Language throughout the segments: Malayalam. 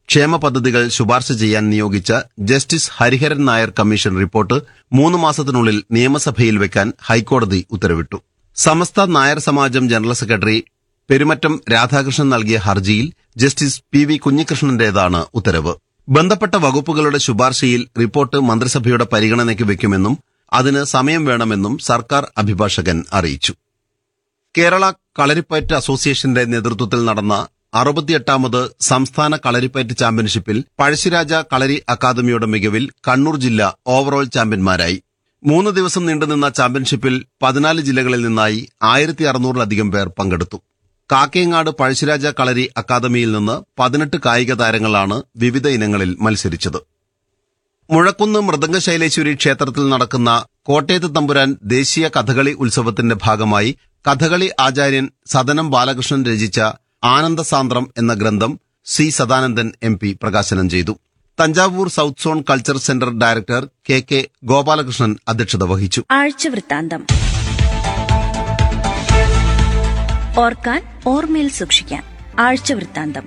ക്ഷേമ പദ്ധതികൾ ശുപാർശ ചെയ്യാൻ നിയോഗിച്ച justice Hariharan Nair commission report മൂന്ന് മാസത്തിനുള്ളിൽ നിയമസഭയിൽ വെക്കാൻ ഹൈക്കോടതി ഉത്തരവിട്ടു സമസ്ത നായർ സമാജം ജനറൽ സെക്രട്ടറി പെരുമറ്റം രാധാകൃഷ്ണൻ നൽകിയ ഹർജിയിൽ ജസ്റ്റിസ് പി വി കുഞ്ഞികൃഷ്ണന്റേതാണ് ഉത്തരവ് ബന്ധപ്പെട്ട വകുപ്പുകളുടെ ശുപാർശയിൽ റിപ്പോർട്ട് മന്ത്രിസഭയുടെ പരിഗണനയ്ക്ക് വെക്കുമെന്നും അതിന് സമയം വേണമെന്നും സർക്കാർ അഭിഭാഷകൻ അറിയിച്ചു കേരള കളരിപ്പയറ്റ് അസോസിയേഷന്റെ നേതൃത്വത്തിൽ നടന്ന അറുപത്തിയെട്ടാമത് സംസ്ഥാന കളരിപ്പയറ്റ് ചാമ്പ്യൻഷിപ്പിൽ പഴശ്ശിരാജ കളരി അക്കാദമിയുടെ മികവിൽ കണ്ണൂർ ജില്ല ഓവറോൾ ചാമ്പ്യന്മാരായി മൂന്ന് ദിവസം നീണ്ടുനിന്ന ചാമ്പ്യൻഷിപ്പിൽ പതിനാല് ജില്ലകളിൽ നിന്നായി ആയിരത്തി അറുന്നൂറിലധികം പേർ പങ്കെടുത്തു കാക്കയങ്ങാട് പഴശ്ശിരാജ കളരി അക്കാദമിയിൽ നിന്ന് പതിനെട്ട് കായിക താരങ്ങളാണ് വിവിധ ഇനങ്ങളിൽ മത്സരിച്ചത് മുഴക്കുന്ന് മൃദംഗശൈലേശ്വരി ക്ഷേത്രത്തിൽ നടക്കുന്ന കോട്ടയത്ത് തമ്പുരാൻ ദേശീയ കഥകളി ഉത്സവത്തിന്റെ ഭാഗമായി കഥകളി ആചാര്യൻ സദനം ബാലകൃഷ്ണൻ രചിച്ച ആനന്ദസാന്ദ്രം എന്ന ഗ്രന്ഥം സി സദാനന്ദൻ എം പി പ്രകാശനം ചെയ്തു Thanjavur south zone culture centre director K K Gopalakrishnan അധ്യക്ഷത വഹിച്ചു ആഴ്ചവൃത്താന്തം ഓർക്കാൻ ഓർമ്മയിൽ സൂക്ഷിക്കാൻ ആഴ്ചവൃത്താന്തം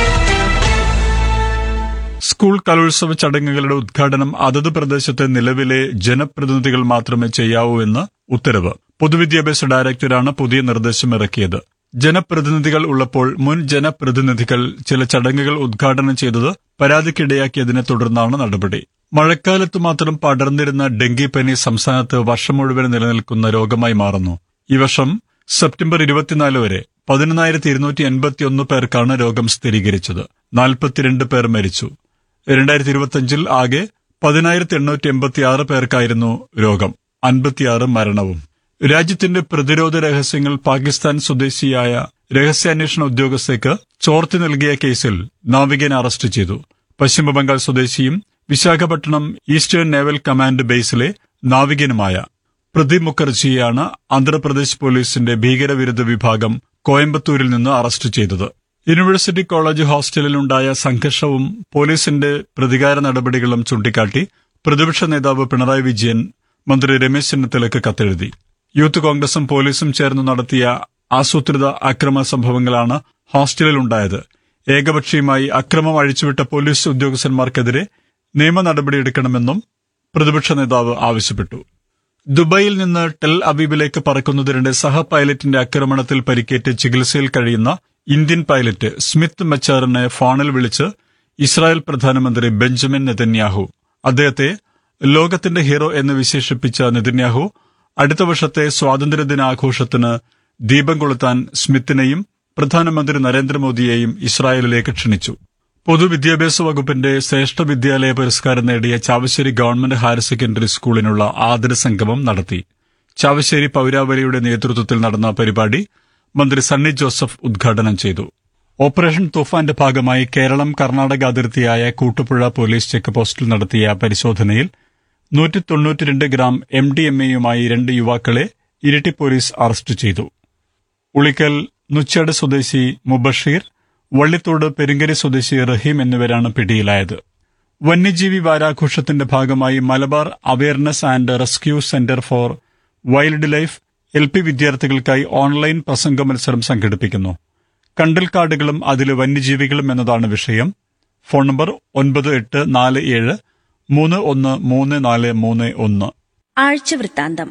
സ്കൂൾ കലോത്സവ ചടങ്ങുകളുടെ ഉദ്ഘാടനം അതത് പ്രദേശത്തെ നിലവിലെ ജനപ്രതിനിധികൾ മാത്രമേ ചെയ്യാവൂ എന്ന് ഉത്തരവ് പൊതുവിദ്യാഭ്യാസ ഡയറക്ടറാണ് പുതിയ നിർദ്ദേശം ഇറക്കിയത് ജനപ്രതിനിധികൾ ഉള്ളപ്പോൾ മുൻ ജനപ്രതിനിധികൾ ചില ചടങ്ങുകൾ ഉദ്ഘാടനം ചെയ്തത് പരാതിക്കിടയാക്കിയതിനെ തുടർന്നാണ് നടപടി മഴക്കാലത്ത് മാത്രം പടർന്നിരുന്ന ഡെങ്കിപ്പനി സംസ്ഥാനത്ത് വർഷം മുഴുവൻ നിലനിൽക്കുന്ന രോഗമായി മാറുന്നു ഈ വർഷം സെപ്റ്റംബർ ഇരുപത്തിനാല് വരെ പതിനൊന്നായിരത്തി ഇരുന്നൂറ്റി എൺപത്തിയൊന്ന് പേർക്കാണ് രോഗം സ്ഥിരീകരിച്ചത് നാൽപ്പത്തിരണ്ട് പേർ മരിച്ചു രണ്ടായിരത്തി ഇരുപത്തിയഞ്ചിൽ ആകെ പതിനായിരത്തി എണ്ണൂറ്റി എൺപത്തിയാറ് പേർക്കായിരുന്നു രോഗം അൻപത്തിയാറ് മരണവും രാജ്യത്തിന്റെ പ്രതിരോധ രഹസ്യങ്ങൾ പാകിസ്ഥാൻ സ്വദേശിയായ രഹസ്യാന്വേഷണ ഉദ്യോഗസ്ഥയ്ക്ക് ചോർത്തി നൽകിയ കേസിൽ നാവികനെ അറസ്റ്റ് ചെയ്തു പശ്ചിമബംഗാൾ സ്വദേശിയും വിശാഖപട്ടണം ഈസ്റ്റേൺ നേവൽ കമാൻഡ് ബേസിലെ നാവികനുമായ പ്രദീപ് മുഖർജിയെയാണ് ആന്ധ്രാപ്രദേശ് പോലീസിന്റെ ഭീകരവിരുദ്ധ വിഭാഗം കോയമ്പത്തൂരിൽ നിന്ന് അറസ്റ്റ് ചെയ്തത് യൂണിവേഴ്സിറ്റി കോളേജ് ഹോസ്റ്റലിലുണ്ടായ സംഘർഷവും പോലീസിന്റെ പ്രതികാര നടപടികളും ചൂണ്ടിക്കാട്ടി പ്രതിപക്ഷ നേതാവ് പിണറായി വിജയൻ മന്ത്രി രമേശ് ചെന്നിത്തലയ്ക്ക് കത്തെഴുതി യൂത്ത് കോൺഗ്രസും പോലീസും ചേർന്ന് നടത്തിയ ആസൂത്രിത അക്രമ സംഭവങ്ങളാണ് ഹോസ്റ്റലിലുണ്ടായത് ഏകപക്ഷീയമായി അക്രമം അഴിച്ചുവിട്ട പോലീസ് ഉദ്യോഗസ്ഥന്മാർക്കെതിരെ നിയമ നടപടിയെടുക്കണമെന്നും പ്രതിപക്ഷ നേതാവ് ആവശ്യപ്പെട്ടു ദുബായിൽ നിന്ന് ടെൽ അവീബിലേക്ക് പറക്കുന്നതിനിടെ സഹ പൈലറ്റിന്റെ ആക്രമണത്തിൽ പരിക്കേറ്റ് ചികിത്സയിൽ കഴിയുന്ന ഇന്ത്യൻ പൈലറ്റ് സ്മിത്ത് മച്ചാറിനെ ഫോണിൽ വിളിച്ച് ഇസ്രായേൽ പ്രധാനമന്ത്രി ബെഞ്ചമിൻ നെതന്യാഹു അദ്ദേഹത്തെ ലോകത്തിന്റെ ഹീറോ എന്ന് വിശേഷിപ്പിച്ച നെതന്യാഹു അടുത്ത വർഷത്തെ സ്വാതന്ത്ര്യദിനാഘോഷത്തിന് ദീപം കൊളുത്താൻ സ്മിത്തിനെയും പ്രധാനമന്ത്രി നരേന്ദ്രമോദിയെയും ഇസ്രായേലിലേക്ക് ക്ഷണിച്ചു പൊതുവിദ്യാഭ്യാസ വകുപ്പിന്റെ ശ്രേഷ്ഠ വിദ്യാലയ പുരസ്കാരം നേടിയ ചാവശ്ശേരി ഗവൺമെന്റ് ഹയർ സെക്കൻഡറി സ്കൂളിനുള്ള ആദര സംഗമം നടത്തി ചാവശ്ശേരി പൌരാവലിയുടെ നേതൃത്വത്തിൽ നടന്ന പരിപാടി മന്ത്രി സണ്ണി ജോസഫ് ഉദ്ഘാടനം ചെയ്തു ഓപ്പറേഷൻ തുഫാന്റെ ഭാഗമായി കേരളം കർണാടക അതിർത്തിയായ കൂട്ടുപുഴ പോലീസ് ചെക്ക് പോസ്റ്റിൽ നടത്തിയ പരിശോധനയിൽ നൂറ്റി തൊണ്ണൂറ്റിരണ്ട് ഗ്രാം എം ഡി എം എയുമായി രണ്ട് യുവാക്കളെ ഇരിട്ടി പോലീസ് അറസ്റ്റ് ചെയ്തു ഉളിക്കൽ നുച്ചാട് സ്വദേശി മുബഷീർ വള്ളിത്തോട് പെരുങ്കരി സ്വദേശി റഹീം എന്നിവരാണ് പിടിയിലായത് വന്യജീവി വാരാഘോഷത്തിന്റെ ഭാഗമായി Malabar awareness and rescue centre for wildlife L P വിദ്യാർത്ഥികൾക്കായി ഓൺലൈൻ പ്രസംഗ മത്സരം സംഘടിപ്പിക്കുന്നു കണ്ടൽക്കാടുകളും അതിലെ വന്യജീവികളും എന്നതാണ് വിഷയം ഫോൺ നമ്പർ ഒൻപത് എട്ട് നാല് ഏഴ് മൂന്ന് ഒന്ന് മൂന്ന് നാല് മൂന്ന് ഒന്ന് ആഴ്ചവൃത്താന്തം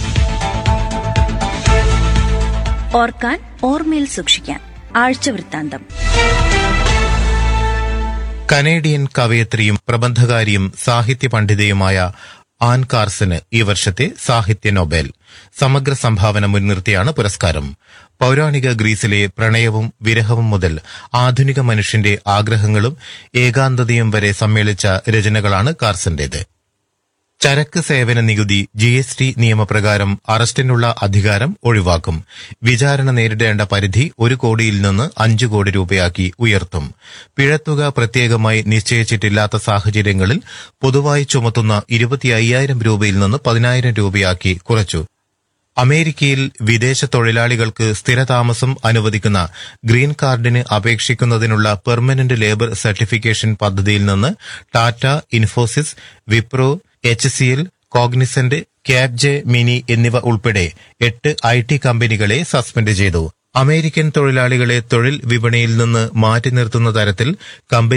ഓർക്കാൻ ഓർമ്മയിൽ സൂക്ഷിക്കാൻ ആഴ്ചവൃത്താന്തം കനേഡിയൻ കവയത്രിയും പ്രബന്ധകാരിയും സാഹിത്യ പണ്ഡിതയുമായ ആൻ കാർസന് ഈ വർഷത്തെ സാഹിത്യ നൊബേൽ സമഗ്ര സംഭാവന മുൻനിർത്തിയാണ് പുരസ്കാരം പൌരാണിക ഗ്രീസിലെ പ്രണയവും വിരഹവും മുതൽ ആധുനിക മനുഷ്യന്റെ ആഗ്രഹങ്ങളും ഏകാന്തതയും വരെ സമ്മേളിച്ച രചനകളാണ് കാർസന്റേത് ചരക്ക് സേവന നികുതി ജി എസ് ടി നിയമപ്രകാരം അറസ്റ്റിനുള്ള അധികാരം ഒഴിവാക്കും വിചാരണ നേരിടേണ്ട പരിധി ഒരു കോടിയിൽ നിന്ന് അഞ്ചു കോടി രൂപയാക്കി ഉയർത്തും പിഴത്തുക പ്രത്യേകമായി നിശ്ചയിച്ചിട്ടില്ലാത്ത സാഹചര്യങ്ങളിൽ പൊതുവായി ചുമത്തുന്ന ഇരുപത്തി അയ്യായിരം രൂപയിൽ നിന്ന് പതിനായിരം രൂപയാക്കി കുറച്ചു അമേരിക്കയിൽ വിദേശ തൊഴിലാളികൾക്ക് സ്ഥിരതാമസം അനുവദിക്കുന്ന ഗ്രീൻ കാർഡിന് അപേക്ഷിക്കുന്നതിനുള്ള പെർമനന്റ് ലേബർ സർട്ടിഫിക്കേഷൻ പദ്ധതിയിൽ നിന്ന് Tata Infosys Wipro H C L Cognizant Capgemini എന്നിവ ഉൾപ്പെടെ എട്ട് ഐ ടി കമ്പനികളെ സസ്പെൻഡ് ചെയ്തു അമേരിക്കൻ തൊഴിലാളികളെ തൊഴിൽ വിപണിയിൽ നിന്ന് മാറ്റി നിർത്തുന്ന തരത്തിൽ കമ്പനി